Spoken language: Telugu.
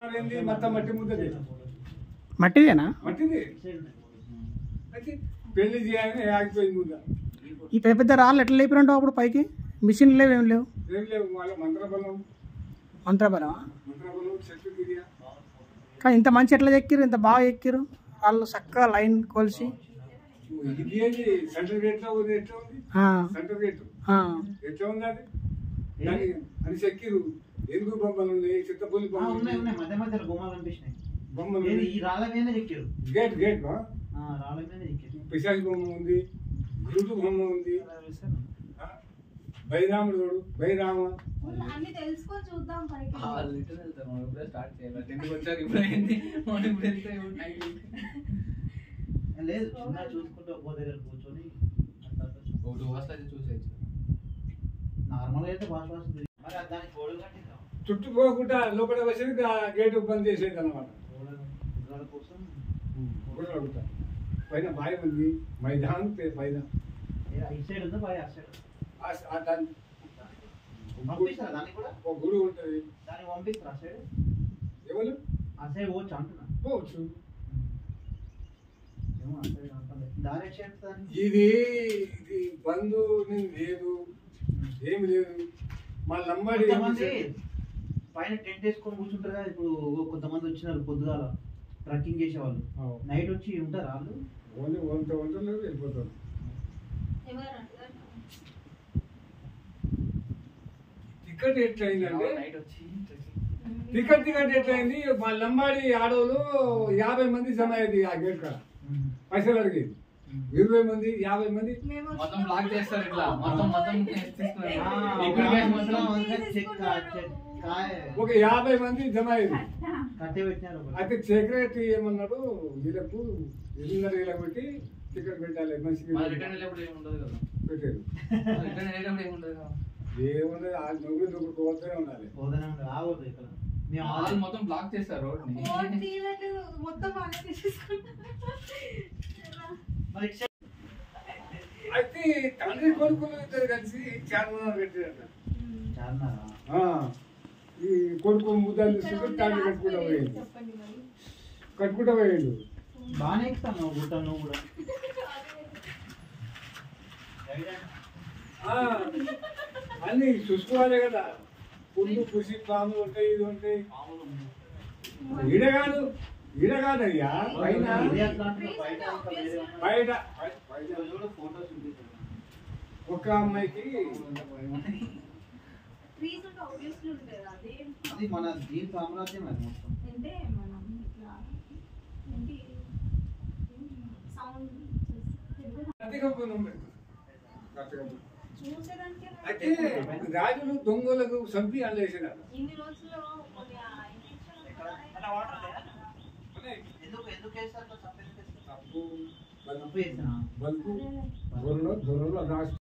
ఏంది మొత్తం మట్టి ముద్దది మట్టిదేనా మట్టిది అయితే పెళ్లి చేయాలని ఆగిపోయింది ముద్ద ఈ పెద్ద పెద్ద రాళ్ళు ఎట్లా లేపిరంటావు అప్పుడు పైకి మిషన్ లేవు ఏం లేవు ఏం లేవు వాళ్ళ మంత్రబలం మంత్రబలమా మంత్రబలం చెట్టు గిరియా కానీ ఇంత మంచి ఎట్లా ఎక్కిరు ఇంత బాగా ఎక్కిరు వాళ్ళు చక్కగా లైన్ కొలిసి ఇది ఏంది సెంటర్ గేట్ లో ఉంది ఎట్లా ఉంది ఆ, సెంటర్ గేట్ ఆ. ఎట్లా ఉంది అది దాని అని చెక్కిరు ఎందుకు బొమ్మలు ఉన్నాయి చిత్తపల్లి ఆ, బొమ్మలు ఉన్నాయి ఉన్నాయి ఉన్నాయి మధ్య మధ్యలో బొమ్మలు కనిపిస్తున్నాయి బొమ్మలు ఏది ఉన్నాయి. ఈ రాళ్ళ మీద చెక్కారు గేట్ గేట్ బా ఆ, రాళ్ళ మీద చెక్కారు పిశాచి బొమ్మ ఉంది గురుడు బొమ్మ ఉంది ఆ, బైరాముడు చూడు బైరామ అన్ని తెలుసుకొని చూద్దాం పైకి వాళ్ళు ఇటు వెళ్తారు మనం ఇప్పుడే స్టార్ట్ చేయాలి టెన్కి వచ్చారు ఇప్పుడు అయింది మనం ఇప్పుడు వెళ్తే ఇప్పుడు నైట్ లేదు చిన్న చూసుకుంటూ ఒక దగ్గర కూర్చొని ఒక టూ అవర్స్ అయితే చూసేయచ్చు నార్మల్ అయితే భాష భాష తిరిగి- మరి అది దానికి గోడలు కట్టిద్దాం చుట్టూ పోకుండా లోపల వచ్చి గేట్ బంద్ చేసేది అనమాట గోడలు గుర్రాల కోసం ఒకటి అడుగుతా పైన బావి ఉంది మైదానం పే- మైదానం ఏ, ఈ సైడ్ ఉందా బాయ్ ఆ సైడ్ ఆ- ఆ దాని పంపిస్తారా దాన్ని కూడా ఒక గుడి ఉంటుంది దాన్ని పంపిస్తారా ఆ సైడ్ ఎవరు ఆ సైడ్ పోవచ్చు అంటున్నా పోవచ్చు ఏమో ఆ సైడ్ అంటలే. దారి ఎటు సైడ్ దాన్ని ఇది ఇది బంధు లేదు ఏమి లేదు మా లంబాడి కొంతమంది పైన టెంట్ వేసుకొని కూర్చుంటారు కదా ఇప్పుడు కొంతమంది వచ్చినారు పొద్దుగాల ట్రక్కింగ్ చేసేవాళ్ళు నైట్ వచ్చి ఉంటారు వాళ్ళు ఓన్లీ వంట వంటలు వెళ్ళిపోతారు ఎవరు అంటారు? టికెట్ ఎట్లయిందంటే నైట్ వచ్చి టికెట్ టికెట్ ఎట్లయింది మా లంబాడి ఆడవాళ్ళు యాభై మంది జమ అయ్యేది ఆ గేట్ కాడ పైసలు అడిగేది ఇరవై మంది యాభై మంది మేము మొత్తం బ్లాక్ చేస్తారు ఇట్లా మొత్తం మొత్తం తీసుకున్నారు ఆ, ఇక్కడ ఒక వేసి మొత్తం మొత్తం అంతా చెక్ చెక్ కాయ ఒక యాభై మంది జమ అయ్యేది కట్టె పెట్టినారు ఒకటి. అయితే సెక్రటరీ ఏమన్నాడు వీళ్ళకు ఎనిమిదిన్నర వీళ్ళకి పెట్టి టికెట్ పెట్టాలి మన మనిషికి రిటర్న్ వెళ్ళేప్పుడు ఏమి ఉండదు కదా పెట్టారు రిటర్న్ వెళ్ళేటప్పుడు ఏమి ఉండదు కదా ఏమున్నది ఆ నవ్వు నువ్వు పోతూనే ఉండాలి పోదనే ఉండదు ఆగదు ఇక్కడ మేము వాళ్ళు ఆల్రెడీ మొత్తం బ్లాక్ చేస్తారు రోడ్ ని ఫోన్ తీయట్లేదు మొత్తం వాళ్ళే తీసేసుకుంటారు మరి ఇటు సైడ్ అయితే తండ్రి కొడుకులు ఇద్దరు కలిసి చార్మినార్ పెట్టారట చార్మినారా? ఆ, ఈ కొడుకు ముద్దాలు తీసుకుంటే తండ్రి కట్టుకుంటా పోయింది చెప్పండి మరి కట్టుకుంటా పోయిండు బాగానే ఎక్కుతాను నువ్వు గుట్ట నువ్వు కూడా ఆ, అన్ని చూసుకోవాలి కదా పుండు పుసి పాములు ఉంటాయి ఇది ఉంటాయి ఈడ కాదు ఈడ కాదయ్యా పైన ఇదే అట్లా అంటున్నా, బయట అంతా వేరే ఉన్నా. బయట బయట ఇక్కడ చూడు ఫోటోస్ చూపిస్తాను. ఒక అమ్మాయికి ట్రీస్ ఉంటే ఆబ్వియస్లీ ఉంటుంది అది అది మన దీని సామ్రాజ్యం అది మొత్తం అంటే మనం ఇట్లా ఏంటి సౌండ్ కత్తికప్పును కత్తికప్పు చూసేదానికి అయితే రాజులు దొంగలకు చంపి అందేసినారు ఇన్ని రోజుల్లో కొన్ని ఆ infection ఉన్నాయి. ఎందుకు ఎందుకు వేస్తారు అట్లా? తప్పు ఎందుకు వేస్తారు? తప్పు తప్పు చేసినా బల్బు దొరలో దొరలో రాసి